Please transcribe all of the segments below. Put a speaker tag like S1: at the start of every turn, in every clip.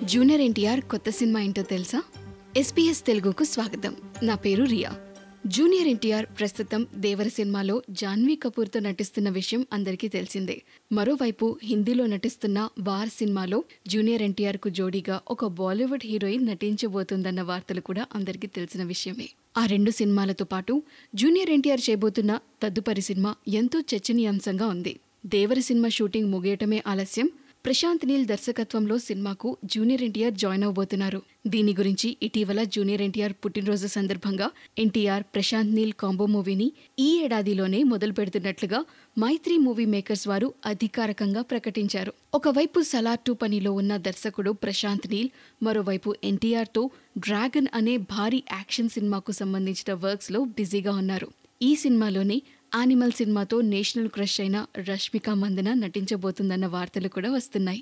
S1: junior NTR కొత్త cinema ఏంటో తెలుసా ఎస్పీఎస్ తెలుగుకు స్వాగతం నా పేరు రియా జూనియర్ ఎన్టీఆర్ ప్రస్తుతం దేవర సినిమాలో జాన్వీ కపూర్తో నటిస్తున్న విషయం అందరికీ తెలిసిందే మరోవైపు హిందీలో నటిస్తున్న వార్ సినిమాలో జూనియర్ ఎన్టీఆర్ కు జోడీగా ఒక బాలీవుడ్ హీరోయిన్ నటించబోతుందన్న వార్తలు కూడా అందరికీ తెలిసిన విషయమే ఆ రెండు సినిమాలతో పాటు జూనియర్ ఎన్టీఆర్ చేయబోతున్న తదుపరి సినిమా ఎంతో చర్చనీయాంశంగా ఉంది దేవర సినిమా షూటింగ్ ముగియటమే ఆలస్యం ప్రశాంత్ నీల్ దర్శకత్వంలో సినిమాకు జూనియర్ ఎన్టీఆర్ జాయిన్ అవబోతున్నారు దీని గురించి ఇటీవల జూనియర్ ఎన్టీఆర్ పుట్టినరోజు సందర్భంగా ఎన్టీఆర్ ప్రశాంత్ నీల్ కాంబో మూవీని ఈ ఏడాదిలోనే మొదలు పెడుతున్నట్లుగా మైత్రి మూవీ మేకర్స్ వారు అధికారికంగా ప్రకటించారు ఒకవైపు సలార్ టూ పనిలో ఉన్న దర్శకుడు ప్రశాంత్ నీల్ మరోవైపు ఎన్టీఆర్తో డ్రాగన్ అనే భారీ యాక్షన్ సినిమాకు సంబంధించిన వర్క్స్ లో బిజీగా ఉన్నారు ఈ సినిమాలోనే యానిమల్ సినిమాతో నేషనల్ క్రష్ అయిన రష్మిక మందన నటించబోతుందన్న వార్తలు కూడా వస్తున్నాయి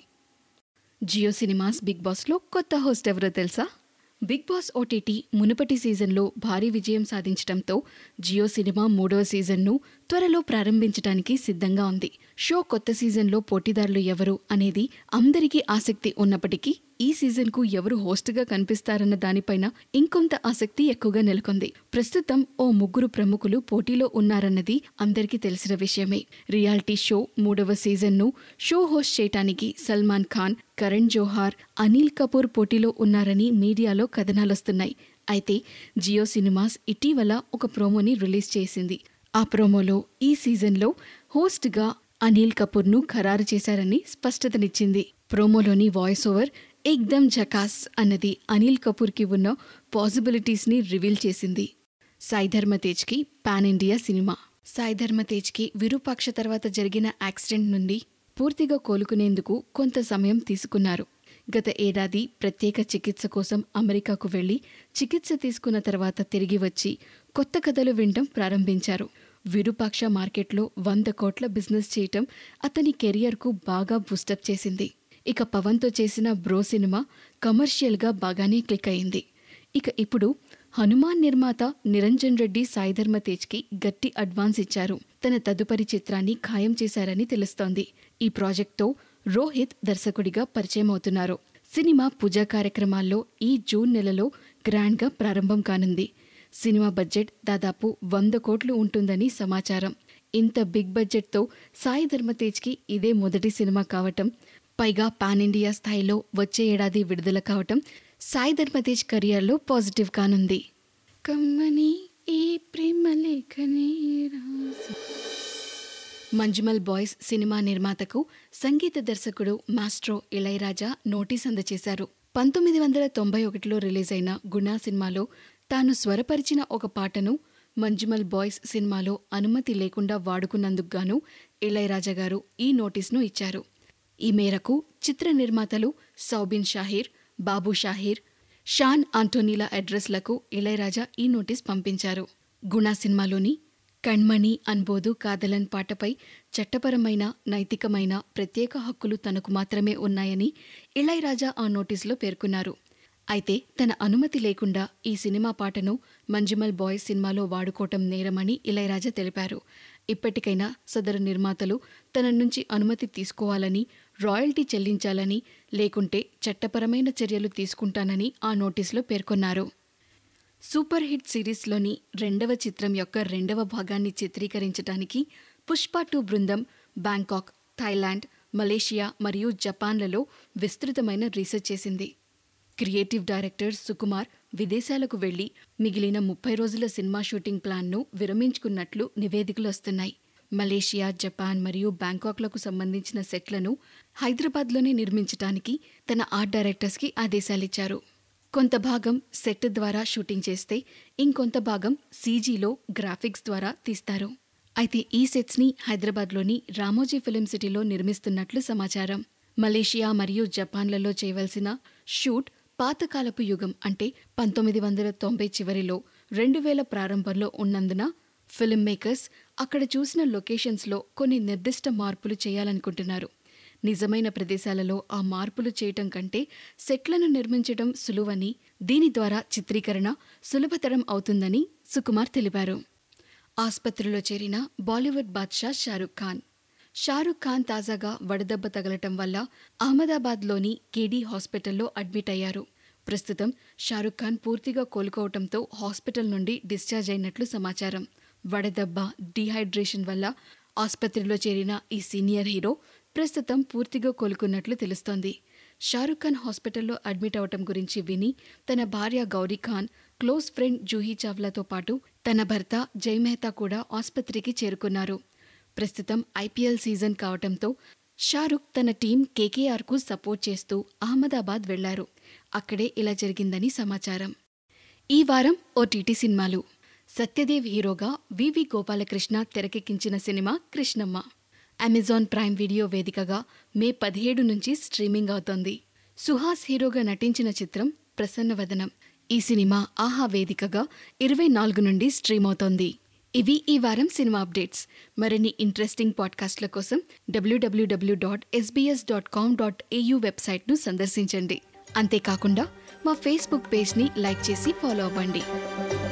S1: జియో సినిమాస్ బిగ్ బాస్లో కొత్త హోస్ట్ ఎవరో తెలుసా బిగ్ బాస్ ఓటీటీ మునుపటి సీజన్లో భారీ విజయం సాధించడంతో జియో సినిమా మూడవ సీజన్ను త్వరలో ప్రారంభించడానికి సిద్ధంగా ఉంది షో కొత్త సీజన్లో పోటీదారులు ఎవరు అనేది అందరికీ ఆసక్తి ఉన్నప్పటికీ ఈ సీజన్కు ఎవరు హోస్ట్గా కనిపిస్తారన్న దానిపైన ఇంకొంత ఆసక్తి ఎక్కువగా నెలకొంది ప్రస్తుతం ఓ ముగ్గురు ప్రముఖులు పోటీలో ఉన్నారన్నది అందరికీ తెలిసిన విషయమే రియాలిటీ షో మూడవ సీజన్ను షో హోస్ట్ చేయటానికి సల్మాన్ ఖాన్ కరణ్ జోహార్ అనిల్ కపూర్ పోటీలో ఉన్నారని మీడియాలో కథనాలొస్తున్నాయి అయితే జియో సినిమాస్ ఇటీవల ఒక ప్రోమోని రిలీజ్ చేసింది ఆ ప్రోమోలో ఈ సీజన్లో హోస్ట్గా అనిల్ కపూర్ను ఖరారు చేశారని స్పష్టతనిచ్చింది ప్రోమోలోని వాయిస్ ఓవర్ ఎక్దమ్ జకాస్ అన్నది అనిల్ కపూర్కి ఉన్న పాసిబిలిటీస్ని రివీల్ చేసింది సాయి ధర్మ తేజ్కి pan India cinema Sai Dharma తేజ్కి విరూపాక్ష తర్వాత జరిగిన యాక్సిడెంట్ నుండి పూర్తిగా కోలుకునేందుకు కొంత సమయం తీసుకున్నారు గత ఏడాది ప్రత్యేక చికిత్స కోసం అమెరికాకు వెళ్లి చికిత్స తీసుకున్న తర్వాత తిరిగి వచ్చి కొత్త కథలు వినటం ప్రారంభించారు విరూపాక్ష మార్కెట్లో వంద కోట్ల బిజినెస్ చేయటం అతని కెరియర్కు బాగా బూస్టప్ చేసింది ఇక పవన్తో చేసిన బ్రో సినిమా కమర్షియల్గా బాగానే క్లిక్ అయింది ఇక ఇప్పుడు హనుమాన్ నిర్మాత నిరంజన్ రెడ్డి సాయిధర్మ తేజ్కి గట్టి అడ్వాన్స్ ఇచ్చారు తన తదుపరి చిత్రాన్ని ఖాయం చేశారని తెలుస్తోంది ఈ ప్రాజెక్ట్తో రోహిత్ దర్శకుడిగా పరిచయం అవుతున్నారు సినిమా పూజా కార్యక్రమాల్లో ఈ జూన్ నెలలో గ్రాండ్గా ప్రారంభం కానుంది సినిమా బడ్జెట్ దాదాపు వంద కోట్లు ఉంటుందని సమాచారం ఇంత బిగ్ బడ్జెట్తో సాయి ధర్మతేజ్కి ఇదే మొదటి సినిమా కావటం పైగా పాన్ ఇండియా స్థాయిలో వచ్చే ఏడాది విడుదల కావటం సాయి ధర్మతేజ్ కెరియర్లో పాజిటివ్ కానుంది కమ్మని ఈ ప్రేమ లేఖనే రాసి మంజుమల్ బాయ్స్ సినిమా నిర్మాతకు సంగీత దర్శకుడు మాస్ట్రో ఇళయరాజా నోటీస్ అందజేశారు పంతొమ్మిది వందల తొంభై ఒకటిలో రిలీజ్ అయిన గుణా సినిమాలో తాను స్వరపరిచిన ఒక పాటను మంజుమల్ బాయ్స్ సినిమాలో అనుమతి లేకుండా వాడుకున్నందుకు గాను ఇళయరాజా గారు ఈ నోటీస్ను ఇచ్చారు ఈ మేరకు చిత్ర నిర్మాతలు సౌబిన్ షాహీర్ బాబు షాహీర్ షాన్ ఆంటోనీల అడ్రస్లకు ఇళయరాజా ఈ నోటీస్ పంపించారు గుణా సినిమాలోని కణ్మణి అన్బోదు కాదలన్ పాటపై చట్టపరమైన నైతికమైన ప్రత్యేక హక్కులు తనకు మాత్రమే ఉన్నాయని ఇళయరాజా ఆ నోటీసులో పేర్కొన్నారు అయితే తన అనుమతి లేకుండా ఈ సినిమా పాటను మంజుమల్ బాయ్స్ సినిమాలో వాడుకోవటం నేరమని ఇళయరాజా తెలిపారు ఇప్పటికైనా సదరు నిర్మాతలు తన నుంచి అనుమతి తీసుకోవాలని రాయల్టీ చెల్లించాలని లేకుంటే చట్టపరమైన చర్యలు తీసుకుంటానని ఆ నోటీసులో పేర్కొన్నారు సూపర్ హిట్ సిరీస్లోని రెండవ చిత్రం యొక్క రెండవ భాగాన్ని చిత్రీకరించడానికి పుష్ప టూ బృందం బ్యాంకాక్ థాయిలాండ్ మలేషియా మరియు జపాన్లలో విస్తృతమైన రీసెర్చ్ చేసింది క్రియేటివ్ డైరెక్టర్ సుకుమార్ విదేశాలకు వెళ్లి మిగిలిన ముప్పై రోజుల సినిమా షూటింగ్ ప్లాన్ను విరమించుకున్నట్లు నివేదికలు వస్తున్నాయి మలేషియా జపాన్ మరియు బ్యాంకాక్లకు సంబంధించిన సెట్లను హైదరాబాద్లోనే నిర్మించడానికి తన ఆర్ట్ డైరెక్టర్స్కి ఆదేశాలిచ్చారు కొంత భాగం సెట్ ద్వారా షూటింగ్ చేస్తే ఇంకొంత భాగం సీజీలో గ్రాఫిక్స్ ద్వారా తీస్తారు అయితే ఈ సెట్స్ని హైదరాబాద్లోని రామోజీ ఫిలిం సిటీలో నిర్మిస్తున్నట్లు సమాచారం మలేషియా మరియు జపాన్లలో చేయవలసిన షూట్ పాతకాలపు యుగం అంటే పంతొమ్మిది వందల తొంభై చివరిలో రెండు వేల ప్రారంభంలో ఉన్నందున ఫిల్మ్ మేకర్స్ అక్కడ చూసిన లొకేషన్స్లో కొన్ని నిర్దిష్ట మార్పులు చేయాలనుకుంటున్నారు నిజమైన ప్రదేశాలలో ఆ మార్పులు చేయటం కంటే సెట్లను నిర్మించడం సులువని దీని ద్వారా చిత్రీకరణ సులభతరం అవుతుందని సుకుమార్ తెలిపారు ఆస్పత్రిలో చేరిన బాలీవుడ్ బాద్షా షారుఖ్ ఖాన్ షారుఖ్ ఖాన్ తాజాగా వడదెబ్బ తగలటం వల్ల అహ్మదాబాద్లోని కేడీ హాస్పిటల్లో అడ్మిట్ అయ్యారు ప్రస్తుతం షారుఖ్ ఖాన్ పూర్తిగా కోలుకోవటంతో హాస్పిటల్ నుండి డిశ్చార్జ్ అయినట్లు సమాచారం వడదెబ్బ డీహైడ్రేషన్ వల్ల ఆసుపత్రిలో చేరిన ఈ సీనియర్ హీరో ప్రస్తుతం పూర్తిగా కోలుకున్నట్లు తెలుస్తోంది షారుఖ్ ఖాన్ హాస్పిటల్లో అడ్మిట్ అవటం గురించి విని తన భార్య గౌరీ ఖాన్ క్లోజ్ ఫ్రెండ్ జూహీ చావ్లాతో పాటు తన భర్త జై మెహతా కూడా ఆసుపత్రికి చేరుకున్నారు ప్రస్తుతం ఐపీఎల్ సీజన్ కావటంతో షారుఖ్ తన టీం కేకేఆర్కు సపోర్ట్ చేస్తూ అహ్మదాబాద్ వెళ్లారు అక్కడే ఇలా జరిగిందని సమాచారం ఈ వారం ఓటీటీ సినిమాలు సత్యదేవ్ హీరోగా వివి గోపాలకృష్ణ తెరకెక్కించిన cinema Krishnamma Amazon Prime video వేదికగా మే పదిహేడు నుంచి స్ట్రీమింగ్ అవుతోంది సుహాస్ హీరోగా నటించిన చిత్రం ప్రసన్నవదనం ఈ సినిమా ఆహా వేదికగా ఇరవై నాలుగు నుండి స్ట్రీమ్ అవుతోంది ఇవి ఈ వారం సినిమా అప్డేట్స్ మరిన్ని ఇంట్రెస్టింగ్ పాడ్కాస్ట్ల కోసం డబ్ల్యూడబ్ల్యూడబ్ల్యూ dot SBS dot com dot AU వెబ్సైట్ను సందర్శించండి అంతేకాకుండా మా ఫేస్బుక్ పేజ్ని లైక్ చేసి ఫాలో అవ్వండి